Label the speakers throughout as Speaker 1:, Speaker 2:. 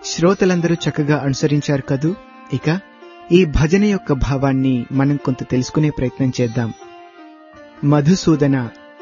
Speaker 1: శ్రోతలందరూ చక్కగా అనుసరించారు కదూ ఇక ఈ భజన యొక్క భావాన్ని మనం కొంత తెలుసుకునే ప్రయత్నం చేద్దాం మధుసూదన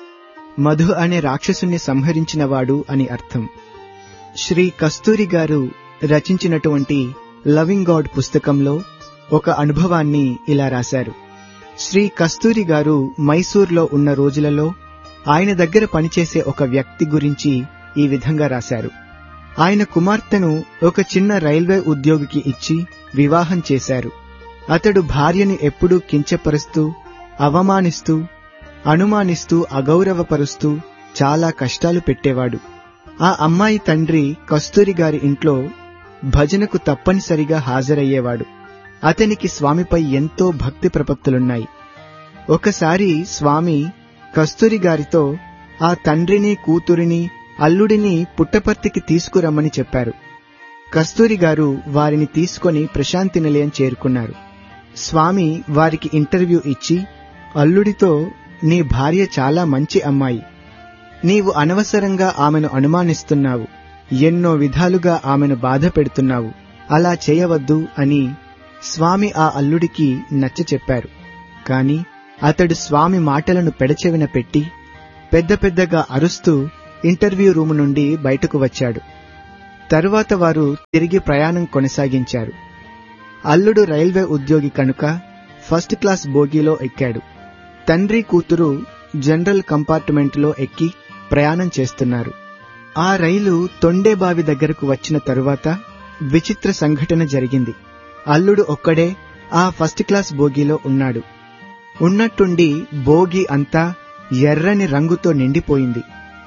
Speaker 1: మధు అనే రాక్షసుని సంహరించినవాడు అని అర్థం శ్రీ కస్తూరి గారు రచించినటువంటి లవింగ్ గాడ్ పుస్తకంలో ఒక అనుభవాన్ని ఇలా రాశారు శ్రీ కస్తూరి గారు మైసూర్లో ఉన్న రోజులలో ఆయన దగ్గర పనిచేసే ఒక వ్యక్తి గురించి ఈ విధంగా రాశారు ఆయన కుమార్తెను ఒక చిన్న రైల్వే ఉద్యోగికి ఇచ్చి వివాహం చేశారు అతడు భార్యను ఎప్పుడూ కించపరుస్తూ అవమానిస్తూ అనుమానిస్తూ అగౌరవపరుస్తూ చాలా కష్టాలు పెట్టేవాడు ఆ అమ్మాయి తండ్రి కస్తూరి గారి ఇంట్లో భజనకు తప్పనిసరిగా హాజరయ్యేవాడు అతనికి స్వామిపై ఎంతో భక్తి ప్రపత్తులున్నాయి ఒకసారి స్వామి కస్తూరి గారితో ఆ తండ్రిని కూతురిని అల్లుడిని పుట్టపర్తికి తీసుకురమ్మని చెప్పారు కస్తూరి గారు వారిని తీసుకొని ప్రశాంతి నిలయం చేరుకున్నారు స్వామి వారికి ఇంటర్వ్యూ ఇచ్చి అల్లుడితో నీ భార్య చాలా మంచి అమ్మాయి నీవు అనవసరంగా ఆమెను అనుమానిస్తున్నావు ఎన్నో విధాలుగా ఆమెను బాధ పెడుతున్నావు అలా చేయవద్దు అని స్వామి ఆ అల్లుడికి నచ్చ చెప్పారు కాని అతడు స్వామి మాటలను పెడచెవిన పెట్టి పెద్ద పెద్దగా అరుస్తూ ఇంటర్వ్యూ రూము నుండి బయటకు వచ్చాడు తరువాత వారు తిరిగి ప్రయాణం కొనసాగించారు అల్లుడు రైల్వే ఉద్యోగి కనుక ఫస్ట్ క్లాస్ బోగీలో ఎక్కాడు తండ్రి కూతురు జనరల్ కంపార్ట్మెంట్లో ఎక్కి ప్రయాణం చేస్తున్నారు ఆ రైలు తొండేబావి దగ్గరకు వచ్చిన తరువాత విచిత్ర సంఘటన జరిగింది అల్లుడు ఒక్కడే ఆ ఫస్ట్ క్లాస్ బోగీలో ఉన్నాడు ఉన్నట్టుండి బోగి అంతా ఎర్రని రంగుతో నిండిపోయింది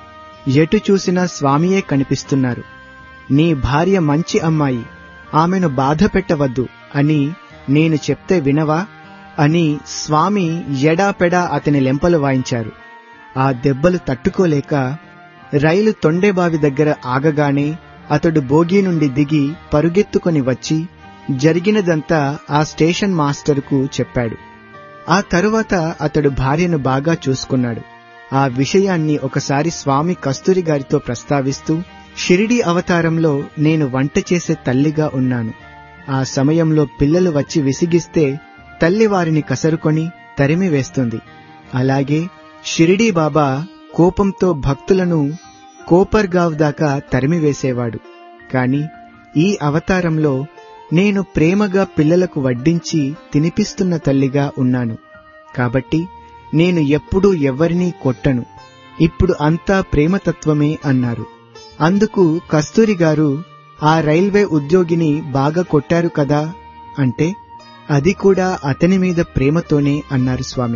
Speaker 1: ఎటు చూసినా స్వామియే కనిపిస్తున్నారు నీ భార్య మంచి అమ్మాయి ఆమెను బాధ పెట్టవద్దు అని నేను చెప్తే వినవా అని స్వామి ఎడాపెడా అతని లెంపలు వాయించారు ఆ దెబ్బలు తట్టుకోలేక రైలు తొండేబావి దగ్గర ఆగగానే అతడు బోగి నుండి దిగి పరుగెత్తుకొని వచ్చి జరిగినదంతా ఆ స్టేషన్ మాస్టర్కు చెప్పాడు ఆ తరువాత అతడు భార్యను బాగా చూసుకున్నాడు ఆ విషయాన్ని ఒకసారి స్వామి కస్తూరి గారితో ప్రస్తావిస్తూ షిరిడి అవతారంలో నేను వంట చేసే తల్లిగా ఉన్నాను ఆ సమయంలో పిల్లలు వచ్చి విసిగిస్తే తల్లి వారిని కసరుకొని తరిమి వేస్తుంది అలాగే షిరిడీ బాబా కోపంతో భక్తులను కోపర్గావ్ దాకా తరిమివేసేవాడు కాని ఈ అవతారంలో నేను ప్రేమగా పిల్లలకు వడ్డించి తినిపిస్తున్న తల్లిగా ఉన్నాను కాబట్టి నేను ఎప్పుడూ ఎవ్వరినీ కొట్టను ఇప్పుడు అంతా ప్రేమతత్వమే అన్నారు అందుకు కస్తూరి గారు ఆ రైల్వే ఉద్యోగిని బాగా కొట్టారు కదా అంటే అది కూడా అతని మీద ప్రేమతోనే అన్నారు స్వామి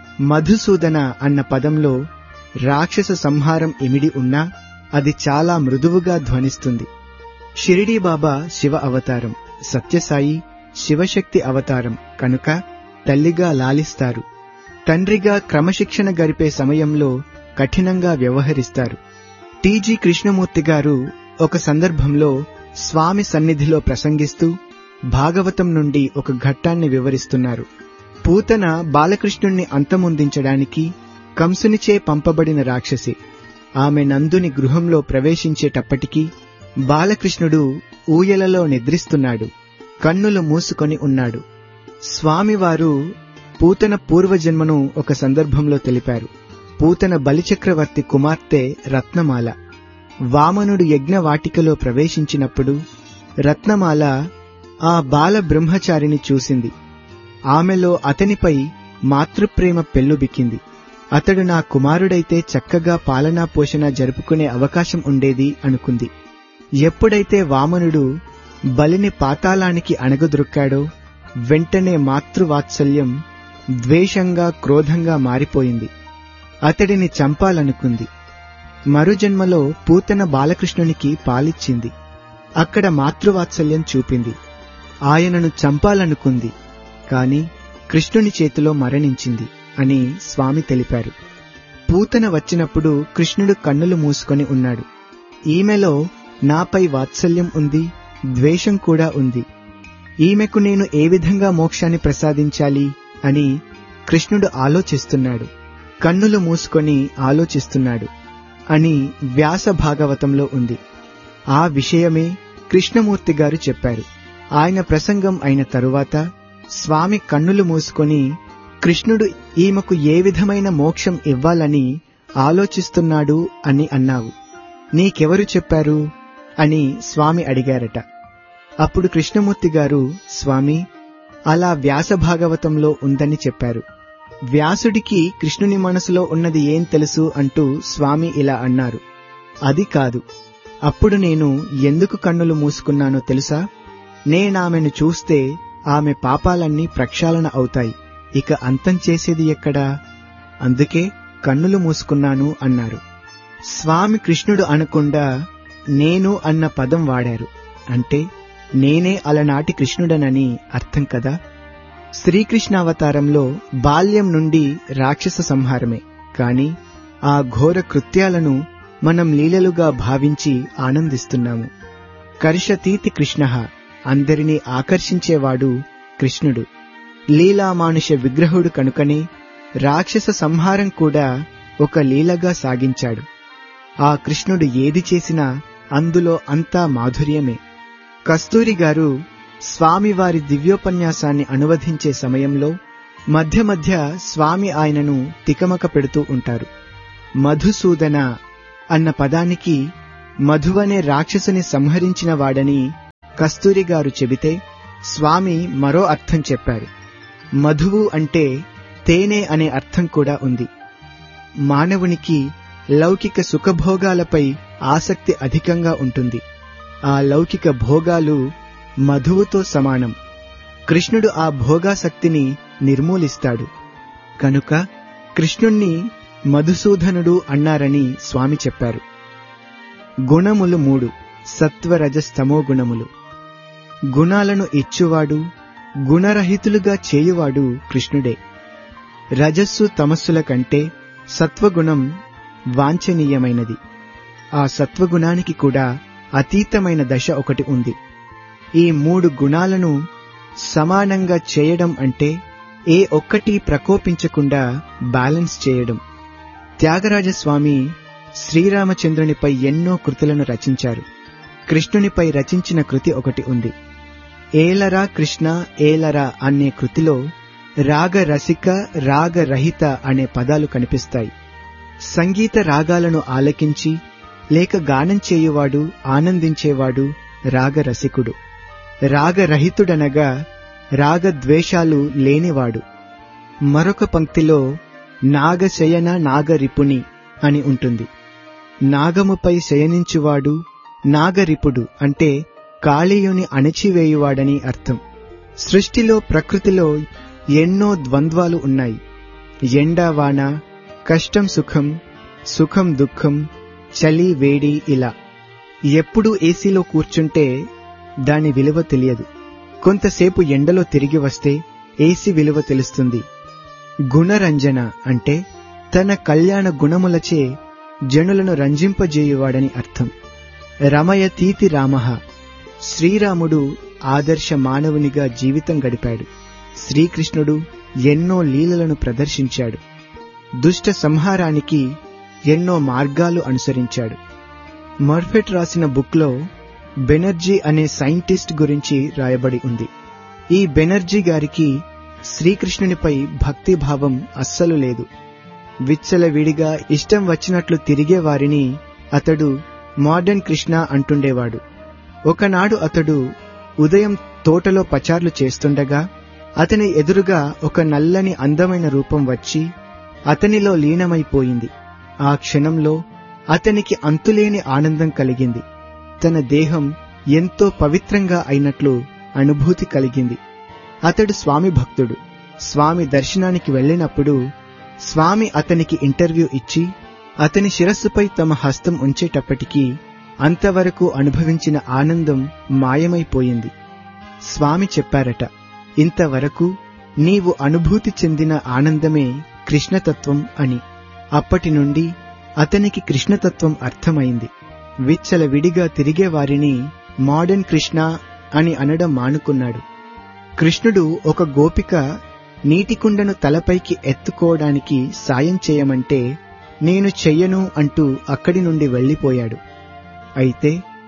Speaker 1: మధుసూదన అన్న పదంలో రాక్షస సంహారం ఇమిడి ఉన్నా అది చాలా మృదువుగా ధ్వనిస్తుంది షిరిడీ బాబా శివ అవతారం సత్యసాయి శివశక్తి అవతారం కనుక తల్లిగా లాలిస్తారు తండ్రిగా క్రమశిక్షణ గరిపే సమయంలో కఠినంగా వ్యవహరిస్తారు టీజీ కృష్ణమూర్తి గారు ఒక సందర్భంలో స్వామి సన్నిధిలో ప్రసంగిస్తూ భాగవతం నుండి ఒక ఘట్టాన్ని వివరిస్తున్నారు పూతన బాలకృష్ణుణ్ణి అంతమొందించడానికి కంసునిచే పంపబడిన రాక్షసి ఆమె నందుని గృహంలో ప్రవేశించేటప్పటికీ బాలకృష్ణుడు ఊయలలో నిద్రిస్తున్నాడు కన్నులు మూసుకొని ఉన్నాడు స్వామివారు పూతన పూర్వజన్మను ఒక సందర్భంలో తెలిపారు పూతన బలిచక్రవర్తి కుమార్తె రత్నమాల వామనుడు యజ్ఞవాటికలో ప్రవేశించినప్పుడు రత్నమాల ఆ బాల బ్రహ్మచారిని చూసింది ఆమెలో అతనిపై మాతృప్రేమ పెల్లుబిక్కింది అతడు నా కుమారుడైతే చక్కగా పాలనా పోషణ జరుపుకునే అవకాశం ఉండేది అనుకుంది ఎప్పుడైతే వామనుడు బలిని పాతాళానికి అణగదొక్కాడో వెంటనే మాతృవాత్సల్యం ద్వేషంగా క్రోధంగా మారిపోయింది అతడిని చంపాలనుకుంది మరుజన్మలో పూతన బాలకృష్ణునికి పాలిచ్చింది అక్కడ మాతృవాత్సల్యం చూపింది ఆయనను చంపాలనుకుంది కాని కృష్ణుని చేతిలో మరణించింది అని స్వామి తెలిపారు పూతన వచ్చినప్పుడు కృష్ణుడు కన్నులు మూసుకొని ఉన్నాడు ఈమెలో నాపై వాత్సల్యం ఉంది ద్వేషం కూడా ఉంది ఈమెకు నేను ఏ విధంగా మోక్షాన్ని ప్రసాదించాలి అని కృష్ణుడు ఆలోచిస్తున్నాడు కన్నులు మూసుకొని ఆలోచిస్తున్నాడు అని వ్యాస భాగవతంలో ఉంది ఆ విషయమే కృష్ణమూర్తి గారు చెప్పారు ఆయన ప్రసంగం అయిన తరువాత స్వామి కన్నులు మూసుకొని కృష్ణుడు ఈమెకు ఏ విధమైన మోక్షం ఇవ్వాలని ఆలోచిస్తున్నాడు అని అన్నావు నీకెవరు చెప్పారు అని స్వామి అడిగారట అప్పుడు కృష్ణమూర్తి గారు స్వామి అలా వ్యాస భాగవతంలో ఉందని చెప్పారు వ్యాసుడికి కృష్ణుని మనసులో ఉన్నది ఏం తెలుసు అంటూ స్వామి ఇలా అన్నారు అది కాదు అప్పుడు నేను ఎందుకు కన్నులు మూసుకున్నానో తెలుసా నేనామెను చూస్తే ఆమె పాపాలన్నీ ప్రక్షాళన అవుతాయి ఇక అంతం చేసేది ఎక్కడా అందుకే కన్నులు మూసుకున్నాను అన్నారు స్వామి కృష్ణుడు అనకుండా నేను అన్న పదం వాడారు అంటే నేనే అలనాటి కృష్ణుడనని అర్థం కదా శ్రీకృష్ణావతారంలో బాల్యం నుండి రాక్షస సంహారమే కాని ఆ ఘోర కృత్యాలను మనం లీలలుగా భావించి ఆనందిస్తున్నాము కర్షతీతి కృష్ణ అందరినీ ఆకర్షించేవాడు కృష్ణుడు లీలామానుష విగ్రహుడు కనుకనే రాక్షస సంహారం కూడా ఒక లీలగా సాగించాడు ఆ కృష్ణుడు ఏది చేసినా అందులో అంతా మాధుర్యమే కస్తూరి గారు స్వామివారి దివ్యోపన్యాసాన్ని అనువదించే సమయంలో మధ్య మధ్య స్వామి ఆయనను తికమక పెడుతూ ఉంటారు మధుసూదన అన్న పదానికి మధువనే రాక్షసుని సంహరించిన వాడని కస్తూరి గారు చెబితే స్వామి మరో అర్థం చెప్పారు మధువు అంటే తేనె అనే అర్థం కూడా ఉంది మానవునికి లౌకిక సుఖభోగాలపై ఆసక్తి అధికంగా ఉంటుంది ఆ లౌకిక భోగాలు మధువుతో సమానం కృష్ణుడు ఆ భోగాసక్తిని నిర్మూలిస్తాడు కనుక కృష్ణుణ్ణి మధుసూదనుడు అన్నారని స్వామి చెప్పారు గుణములు మూడు సత్వరజస్తమో గుణములు గుణాలను ఇచ్చువాడు గుణరహితులుగా చేయువాడు కృష్ణుడే రజస్సు తమస్సుల కంటే సత్వగుణం వాంఛనీయమైనది ఆ సత్వగుణానికి కూడా అతీతమైన దశ ఒకటి ఉంది ఈ మూడు గుణాలను సమానంగా చేయడం అంటే ఏ ఒక్కటి ప్రకోపించకుండా బ్యాలెన్స్ చేయడం త్యాగరాజస్వామి శ్రీరామచంద్రునిపై ఎన్నో కృతులను రచించారు కృష్ణునిపై రచించిన కృతి ఒకటి ఉంది ఏలరా కృష్ణ ఏలరా అనే కృతిలో రాగరసిక రాగరహిత అనే పదాలు కనిపిస్తాయి సంగీత రాగాలను ఆలకించి లేక గానం చేయువాడు ఆనందించేవాడు రాగరసికుడు రాగరహితుడనగా రాగద్వేషాలు లేనివాడు మరొక పంక్తిలో నాగశయన నాగరిపుని అని ఉంటుంది నాగముపై శయనించువాడు నాగరిపుడు అంటే కాళీయుని అణచివేయువాడని అర్థం సృష్టిలో ప్రకృతిలో ఎన్నో ద్వంద్వాలు ఉన్నాయి ఎండావాన కష్టం సుఖం సుఖం దుఃఖం చలి వేడి ఇలా ఎప్పుడు ఏసీలో కూర్చుంటే దాని విలువ తెలియదు కొంతసేపు ఎండలో తిరిగి వస్తే ఏసీ విలువ తెలుస్తుంది గుణరంజన అంటే తన కళ్యాణ గుణములచే జనులను రంజింపజేయువాడని అర్థం రమయతీతి రామః శ్రీరాముడు ఆదర్శ మానవునిగా జీవితం గడిపాడు శ్రీకృష్ణుడు ఎన్నో లీలలను ప్రదర్శించాడు దుష్ట సంహారానికి ఎన్నో మార్గాలు అనుసరించాడు మర్ఫెట్ రాసిన బుక్లో బెనర్జీ అనే సైంటిస్ట్ గురించి రాయబడి ఉంది ఈ బెనర్జీ గారికి శ్రీకృష్ణునిపై భక్తిభావం అస్సలు లేదు విచ్చలవిడిగా ఇష్టం వచ్చినట్లు తిరిగే వారిని అతడు మోడర్న్ కృష్ణ అంటుండేవాడు ఒకనాడు అతడు ఉదయం తోటలో పచార్లు చేస్తుండగా అతని ఎదురుగా ఒక నల్లని అందమైన రూపం వచ్చి అతనిలో లీనమైపోయింది ఆ క్షణంలో అతనికి అంతులేని ఆనందం కలిగింది తన దేహం ఎంతో పవిత్రంగా అయినట్లు అనుభూతి కలిగింది అతడు స్వామి భక్తుడు స్వామి దర్శనానికి వెళ్ళినప్పుడు స్వామి అతనికి ఇంటర్వ్యూ ఇచ్చి అతని శిరస్సుపై తమ హస్తం ఉంచేటప్పటికీ అంతవరకు అనుభవించిన ఆనందం మాయమైపోయింది స్వామి చెప్పారట ఇంతవరకు నీవు అనుభూతి చెందిన ఆనందమే కృష్ణతత్వం అని అప్పటి నుండి అతనికి కృష్ణతత్వం అర్థమైంది విచ్చల విడిగా తిరిగే వారిని మోడర్న్ కృష్ణ అని అనడం మానుకున్నాడు కృష్ణుడు ఒక గోపిక నీటికుండను తలపైకి ఎత్తుకోవడానికి సాయం చేయమంటే నేను చెయ్యను అంటూ అక్కడి నుండి వెళ్ళిపోయాడు అయితే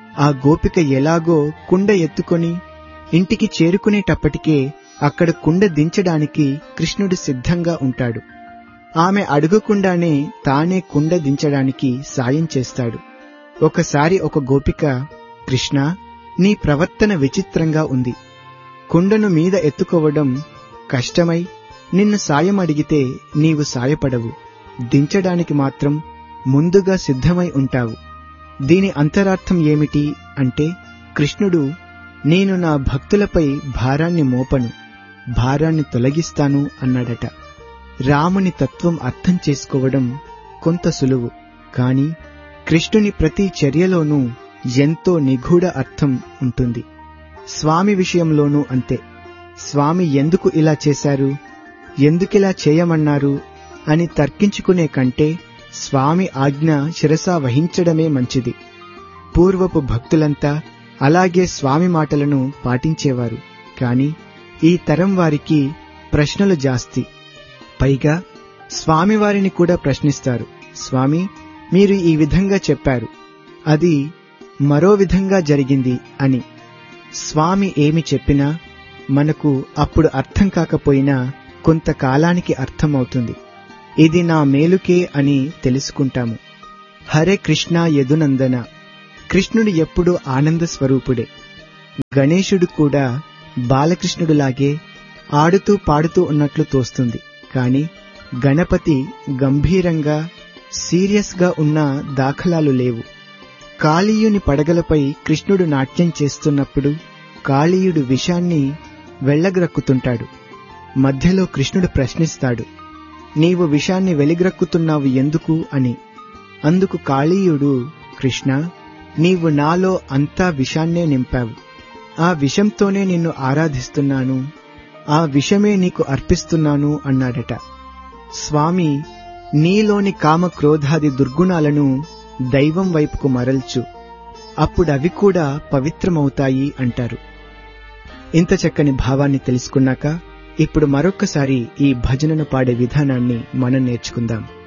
Speaker 1: ఆ గోపిక ఎలాగో కుండ ఎత్తుకొని ఇంటికి చేరుకునేటప్పటికే అక్కడ కుండ దించడానికి కృష్ణుడు సిద్ధంగా ఉంటాడు ఆమె అడుగకుండానే తానే కుండ దించడానికి సాయం చేస్తాడు ఒకసారి ఒక గోపిక కృష్ణ నీ ప్రవర్తన విచిత్రంగా ఉంది కుండను మీద ఎత్తుకోవడం కష్టమై నిన్ను సాయం అడిగితే నీవు సాయపడవు దించడానికి మాత్రం ముందుగా సిద్ధమై ఉంటావు దీని అంతరార్థం ఏమిటి అంటే కృష్ణుడు నేను నా భక్తులపై భారాన్ని మోపను భారాన్ని తొలగిస్తాను అన్నాడట రాముని తత్వం అర్థం చేసుకోవడం కొంత సులువు కాని కృష్ణుని ప్రతి చర్యలోనూ ఎంతో నిగూఢ అర్థం ఉంటుంది స్వామి విషయంలోనూ అంతే స్వామి ఎందుకు ఇలా చేశారు ఎందుకిలా చేయమన్నారు అని తర్కించుకునే కంటే స్వామి ఆజ్ఞ శిరసా వహించడమే మంచిది పూర్వపు భక్తులంతా అలాగే స్వామి మాటలను పాటించేవారు కాని ఈ తరం వారికి ప్రశ్నలు జాస్తి పైగా స్వామివారిని కూడా ప్రశ్నిస్తారు స్వామి మీరు ఈ విధంగా చెప్పారు అది మరో విధంగా జరిగింది అని స్వామి ఏమి చెప్పినా మనకు అప్పుడు అర్థం కాకపోయినా కొంతకాలానికి అర్థమవుతుంది ఇది నా మేలుకే అని తెలుసుకుంటాము హరే కృష్ణ యదునందన కృష్ణుడు ఎప్పుడు ఆనంద స్వరూపుడే గణేశుడు కూడా బాలకృష్ణుడులాగే ఆడుతూ పాడుతూ ఉన్నట్లు తోస్తుంది కాని గణపతి గంభీరంగా సీరియస్గా ఉన్న దాఖలాలు లేవు కాళీయుని పడగలపై కృష్ణుడు నాట్యం చేస్తున్నప్పుడు కాళీయుడు విషాన్ని వెళ్ళగ్రక్కుతుంటాడు మధ్యలో కృష్ణుడు ప్రశ్నిస్తాడు నీవు విషాన్ని వెలిగ్రక్కుతున్నావు ఎందుకు అని అందుకు కాళీయుడు కృష్ణ నీవు నాలో అంతా విషాన్నే నింపావు ఆ విషంతోనే నిన్ను ఆరాధిస్తున్నాను ఆ విషమే నీకు అర్పిస్తున్నాను అన్నాడట స్వామి నీలోని కామ క్రోధాది దుర్గుణాలను దైవం వైపుకు మరల్చు అప్పుడవి కూడా పవిత్రమవుతాయి అంటారు ఇంత చక్కని భావాన్ని తెలుసుకున్నాక ఇప్పుడు మరొక్కసారి ఈ భజనను పాడే విధానాన్ని మనం నేర్చుకుందాం